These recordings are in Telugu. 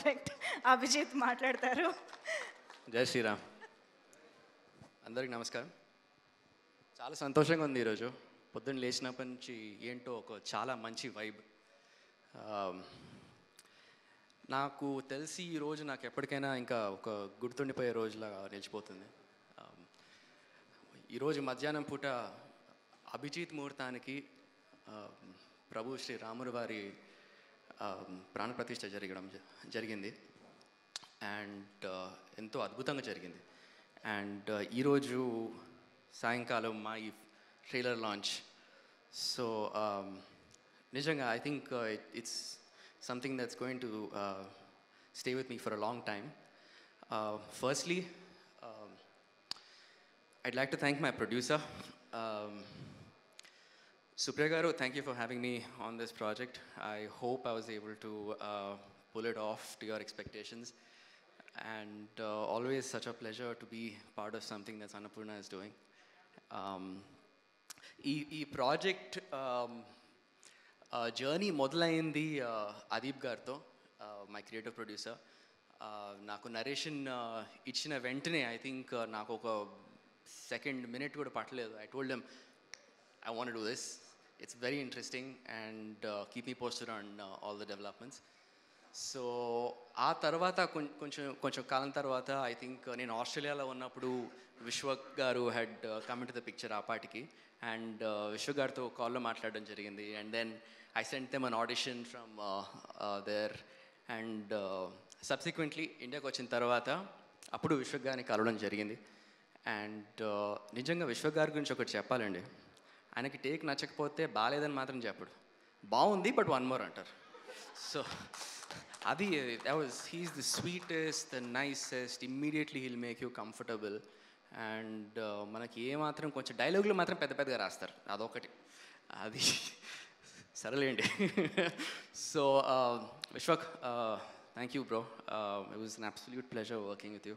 రెస్పెక్ట్ అభిజిత్ మాట్లాడతారు జై శ్రీరామ్ అందరికి నమస్కారం చాలా సంతోషంగా ఉంది ఈరోజు పొద్దున్న లేచినప్పటి నుంచి ఏంటో ఒక చాలా మంచి వైబ్ నాకు తెలిసి ఈ రోజు నాకు ఎప్పటికైనా ఇంకా ఒక గుర్తుండిపోయే రోజులాగా నిలిచిపోతుంది Um, ఈరోజు మధ్యాహ్నం పూట అభిజిత్ ముహూర్తానికి um, ప్రభు శ్రీ రాముడు వారి um, ప్రాణప్రతిష్ఠ జరగడం జ- జరిగింది అండ్ ఎంతో అద్భుతంగా జరిగింది అండ్ ఈరోజు సాయంకాలం మా ఈ ట్రైలర్ లాంచ్ సో నిజంగా I think it's something that's going to stay with me for a long time firstly I'd like to thank my producer. Um, Supriya Garu, thank you for having me on this project. I hope I was able to uh, pull it off to your expectations. And uh, always such a pleasure to be part of something that Annapurna is doing. Um, ఈ ఈ ప్రాజెక్ట్ జర్నీ మొదలైంది uh, అదీప్ గారితో మై క్రియేటివ్ ప్రొడ్యూసర్ నాకు నరేషన్ ఇచ్చిన వెంటనే ఐ థింక్ నాకు ఒక సెకండ్ మినిట్ కూడా పట్టలేదు I told them I want to do this. It's very interesting and uh, keep me posted on uh, all the developments. So ఆ తర్వాత కొం- కొంచెం కొంచెం కాలం తర్వాత ఐ థింక్ నేను ఆస్ట్రేలియాలో ఉన్నప్పుడు Vishwa garu head come to the picture ఆ పాటికి అండ్ విశ్వ గారితో కాల్లో మాట్లాడడం జరిగింది and then I sent them an audition from there and subsequently ఇండియాకి వచ్చిన తర్వాత అప్పుడు విశ్వ గారిని కలవడం జరిగింది అండ్ నిజంగా విశ్వ గారి గురించి ఒకటి చెప్పాలండి ఆయనకి టేక్ నచ్చకపోతే బాగాలేదని మాత్రం చెప్పడు బాగుంది బట్ వన్ మోర్ అంటారు సో అది that was he's the sweetest the nicest immediately he'll make you comfortable and మనకి ఏ మాత్రం కొంచెం డైలాగులు మాత్రం పెద్ద పెద్దగా రాస్తారు అదొకటి అది సరేలేండి so Vishwak thank you bro it was an absolute pleasure working with you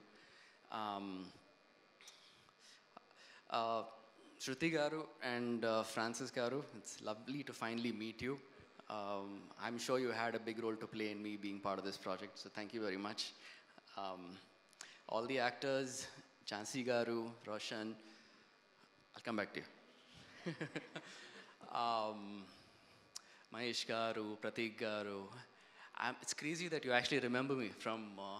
Uh, Shruti Garu and uh, Francis Garu, it's lovely to finally meet you. Um, I'm sure you had a big role to play in me being part of this project, so thank you very much. Um, all the actors, Chansi Garu, Roshan, I'll come back to you. um, Mahesh Garu, Pratik Garu. I'm, it's crazy that you actually remember me from uh,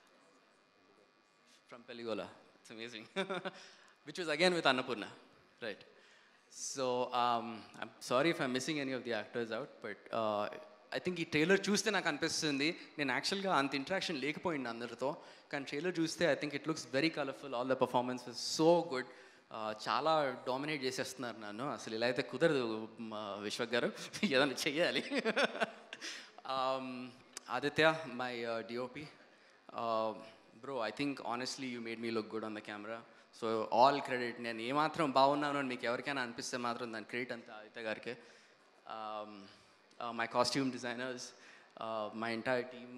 from Peligola. It's amazing. Which was again with Annapurna, right? So um, I'm sorry if I'm missing any of the actors out, but uh, I think ఈ ట్రైలర్ చూస్తే నాకు అనిపిస్తుంది నేను యాక్చువల్గా అంత ఇంట్రాక్షన్ లేకపోయింది అందరితో కానీ ట్రైలర్ చూస్తే I think it looks very colourful all the performance is so good చాలా డామినేట్ చేసేస్తున్నారు నన్ను అసలు ఇలా అయితే కుదరదు మా విశ్వక్ గారు ఏదైనా చెయ్యాలి um, Aditya, my uh, DOP, uh, bro, I think honestly you made me look good on the camera. So all credit నేను ఏమాత్రం బాగున్నాను అని మీకు ఎవరికైనా అనిపిస్తే మాత్రం దాని క్రెడిట్ అంతా ఆదిత్య గారికి my costume designers my entire team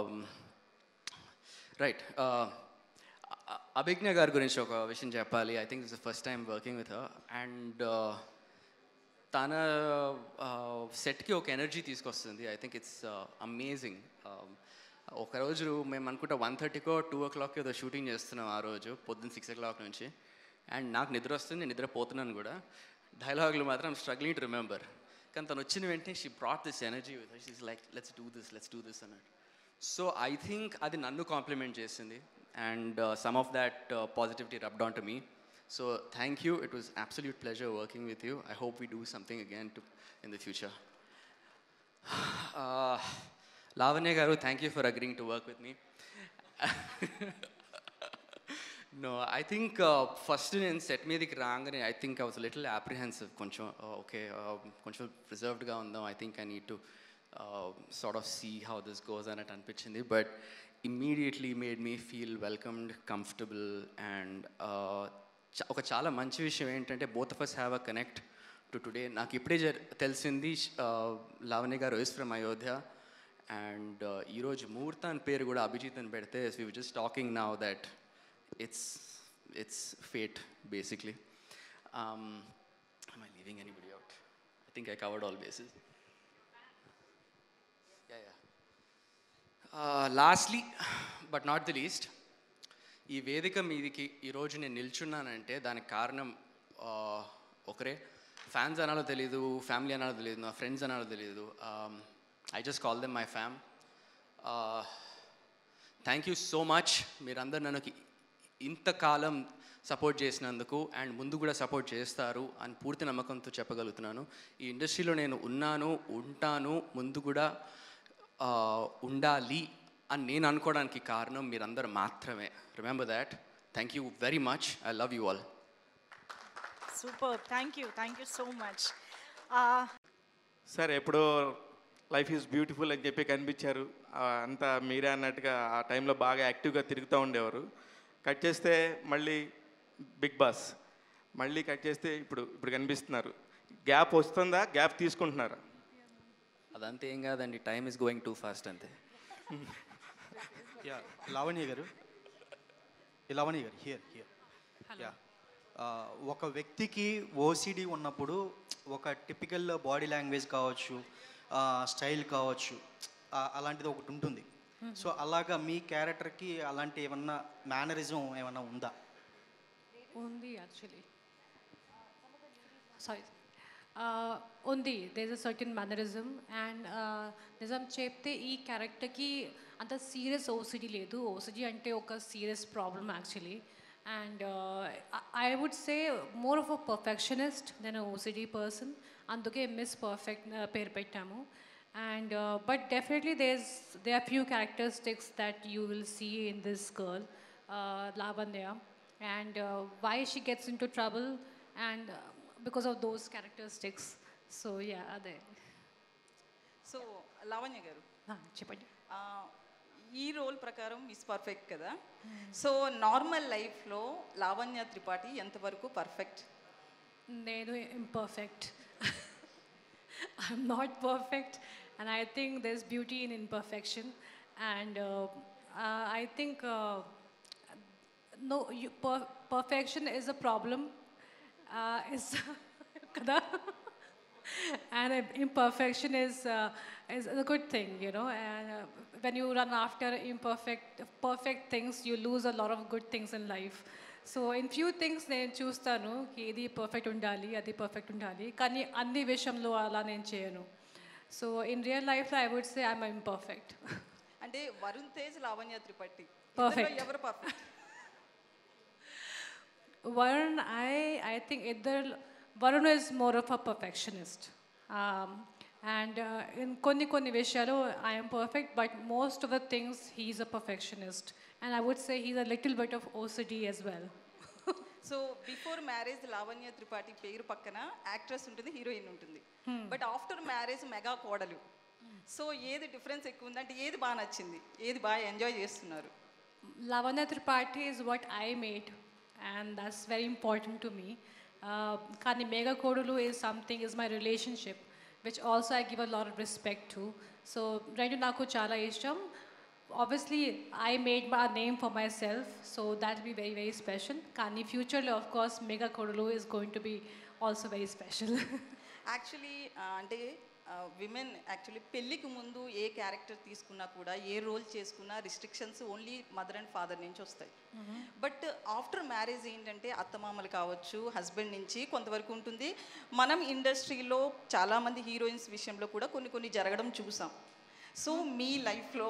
right Abhigna గారి గురించి ఒక విషయం చెప్పాలి I think it's the first time working with and తన సెట్కి ఒక ఎనర్జీ తీసుకొస్తుంది ఐ థింక్ ఇట్స్ అమేజింగ్ ఒకరోజు మేము అనుకుంటా వన్ థర్టీకో టూ ఓ క్లాక్ ఏదో షూటింగ్ చేస్తున్నాం ఆ రోజు పొద్దున్న సిక్స్ ఓ క్లాక్ నుంచి అండ్ నాకు నిద్ర వస్తుంది నేను నిద్రపోతున్నాను కూడా డైలాగులు మాత్రం స్ట్రగ్లింగ్ టు రిమెంబర్ కానీ తను వచ్చిన వెంటనే she brought this energy with she's like let's do this let's do this అన్నట్టు సో ఐ థింక్ అది నన్ను కాంప్లిమెంట్ చేసింది and some of that positivity rubbed on to me so thank you it was absolute pleasure working with you I hope we do something again to in the future Lavanya garu thank you for agreeing to work with me no I think first నేను సెట్ మీదకి రాగానే I think I was little apprehensive కొంచెం ఓకే కొంచెం రిజర్వ్డ్గా ఉందాం I think I need to sort of see how this goes అన్నట్టు అనిపించింది but immediately made me feel welcomed comfortable and ఒక చాలా మంచి విషయం ఏంటంటే both of us have a connect to today నాకు ఇప్పుడే జర్ తెలిసింది లావణ్య గారు ఇస్ ఫ్రమ్ అయోధ్య అండ్ ఈరోజు ముహూర్త అని పేరు కూడా అభిజిత్ అని పెడితే we just talking now that it's it's fate basically. Um, am I leaving anybody out? I think I covered all bases. Yeah, yeah. Lastly but not the least ఈ వేదిక మీదికి ఈరోజు నేను నిల్చున్నానంటే దానికి కారణం ఆ, ఒకరే ఫ్యాన్స్ అనాలో తెలియదు ఫ్యామిలీ అనాలో తెలియదు నా ఫ్రెండ్స్ అనాలో తెలియదు I just call them my fam thank you so much మీరందరు నన్ను ఇంతకాలం సపోర్ట్ చేసినందుకు అండ్ ముందు కూడా సపోర్ట్ చేస్తారు అని పూర్తి నమ్మకంతో చెప్పగలుగుతున్నాను ఈ ఇండస్ట్రీలో నేను ఉన్నాను ఉంటాను ముందు కూడా ఆ, ఉండాలి అని నేను అనుకోవడానికి కారణం మీరందరూ మాత్రమే remember that thank you very much I love you all super thank you thank you so much sir ఎప్పుడో లైఫ్ ఈజ్ బ్యూటిఫుల్ అని చెప్పి కనిపించారు ఆ, అంతా మీరే అన్నట్టుగా ఆ టైంలో బాగా యాక్టివ్గా తిరుగుతూ ఉండేవారు కట్ చేస్తే మళ్ళీ బిగ్ బాస్ మళ్ళీ కట్ చేస్తే ఇప్పుడు ఇప్పుడు కనిపిస్తున్నారు గ్యాప్ వస్తుందా గ్యాప్ తీసుకుంటున్నారా అదంతా ఏం కాదండి time is going too fast అంతే యా లావణ్య గారు ఈ లావణ్య గారు హియర్ హియర్ యా ఒక వ్యక్తికి ఓసిడి ఉన్నప్పుడు ఒక టిపికల్ బాడీ లాంగ్వేజ్ కావచ్చు స్టైల్ కావచ్చు ఆ, అలాంటిది ఒకటి ఉంటుంది సో అలాగా మీ క్యారెక్టర్కి అలాంటి ఏమన్నా మేనరిజం ఏమన్నా ఉందా ఉంది యాక్చువల్లీ సారీ ఉంది there's a certain mannerism and నిజం చెప్తే ఈ క్యారెక్టర్కి అంత సీరియస్ ఓసిడి లేదు ఓసిడి అంటే ఒక serious problem actually and I would say more of a perfectionist then OCD person అందుకే మిస్ పర్ఫెక్ట్ పేరు పెట్టాము and but definitely there's they are few characteristics that you will see in this girl Lavanya and uh, why she gets into trouble and uh, because of those characteristics so yeah అదే సో లావణ్య గారు Ah, చెప్పండి ఆ, ఈ రోల్ ప్రకారం మిస్ పర్ఫెక్ట్ కదా సో నార్మల్ లైఫ్లో లావణ్య త్రిపాఠి ఎంతవరకు పర్ఫెక్ట్ నేను imperfect i'm not perfect and i think there's beauty in imperfection and uh, uh, i think uh, no you, per- perfection is a problem uh, is kada and uh, imperfection is uh, is a good thing you know and uh, when you run after imperfect perfect things you lose a lot of good things in life so in few things నేను చూస్తాను ఏది పర్ఫెక్ట్ ఉండాలి అది పర్ఫెక్ట్ ఉండాలి కానీ అన్ని విషయంలో అలా నేను చేయను సో ఇన్ రియల్ లైఫ్లో I would say I'm imperfect అంటే వరుణ్ తేజ్ లావణ్య త్రిపాఠి Perfect. ఇద్దరిలో ఎవరు perfect Varun, I, I think either Varun is more of a perfectionist. Um, and uh, in konni konni vishyalu, I am perfect, but most of the things he's a perfectionist. And I would say he's a little bit of OCD as well. So before marriage Lavanya Tripathi పేరు పక్కన యాక్ట్రెస్ ఉంటుంది హీరోయిన్ ఉంటుంది బట్ ఆఫ్టర్ మ్యారేజ్ మెగా కోడలు సో ఏది డిఫరెన్స్ ఎక్కువ ఉంది అంటే ఏది బాగా నచ్చింది ఏది బాగా ఎంజాయ్ చేస్తున్నారు Lavanya Tripathi is what I made, and that's very important to me. Uh, Kani Mega Kodulu is something, is my relationship, which also I give a lot of respect to. So, Rendu Naku Chala Isham, obviously, I made my name for myself, so that will be very, very special. Kani future, of course, Mega Kodulu is going to be also very special. Actually అంటే విమెన్ యాక్చువల్లీ పెళ్ళికి ముందు ఏ క్యారెక్టర్ తీసుకున్నా కూడా ఏ రోల్ చేసుకున్నా restrictions only mother and father నుంచి వస్తాయి బట్ ఆఫ్టర్ మ్యారేజ్ ఏంటంటే అత్తమామలు కావచ్చు హస్బెండ్ నుంచి కొంతవరకు ఉంటుంది మనం ఇండస్ట్రీలో చాలామంది హీరోయిన్స్ విషయంలో కూడా కొన్ని కొన్ని జరగడం చూసాం సో మీ లైఫ్లో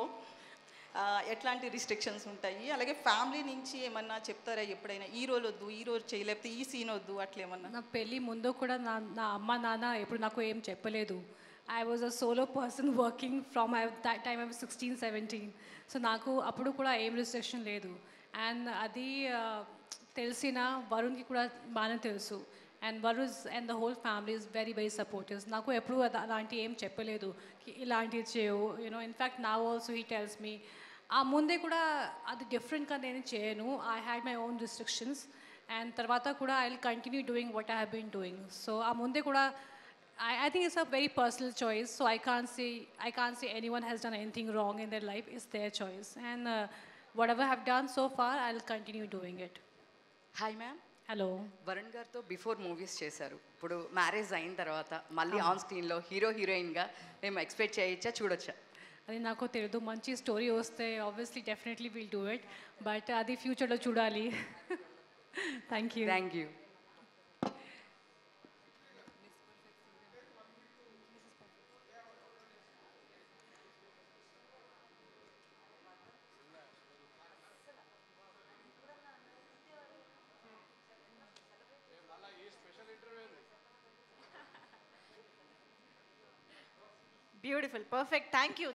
ఎట్లాంటి రిస్ట్రిక్షన్స్ ఉంటాయి అలాగే ఫ్యామిలీ నుంచి ఏమన్నా చెప్తారా ఎప్పుడైనా ఈ రోల్ వద్దు ఈ రోజు చేయలేకపోతే ఈ సీన్ వద్దు అట్లా ఏమన్నా నా పెళ్ళి ముందు కూడా నా నా అమ్మ నాన్న ఎప్పుడు నాకు ఏం చెప్పలేదు I was a solo person working from I that time I sixteen seventeen so నాకు అప్పుడు కూడా ఏం రిస్ట్రిక్షన్ లేదు అండ్ అది ఆ, తెలిసిన వరుణ్కి కూడా బాగానే తెలుసు and Varun and the whole family is very very supportives నాకు ఎప్పుడు అద- అలాంటి ఏం చెప్పలేదు కి ఇలాంటివి చేయవు యూనో ఇన్ఫ్యాక్ట్ నా ఆల్సో హీ టెల్స్ మీ ఆ ముందే కూడా అది డిఫరెంట్గా నేను చేయను I had my own restrictions and తర్వాత కూడా I will continue doing what I have been doing so ఆ ముందే కూడా I I think it's a very personal choice so I can see I can see anyone has done anything wrong in their life is their choice and whatever have done so far I will continue doing it hi ma'am hello Varun గారితో బిఫోర్ మూవీస్ చేశారు ఇప్పుడు మ్యారేజ్ అయిన తర్వాత మళ్ళీ ఆన్ స్క్రీన్లో హీరో హీరోయిన్గా మేము ఎక్స్పెక్ట్ చేయొచ్చా చూడొచ్చా అది నాకు తెలియదు మంచి స్టోరీ వస్తే obviously definitely will do it but అది ఫ్యూచర్లో చూడాలి thank you thank you beautiful perfect thank you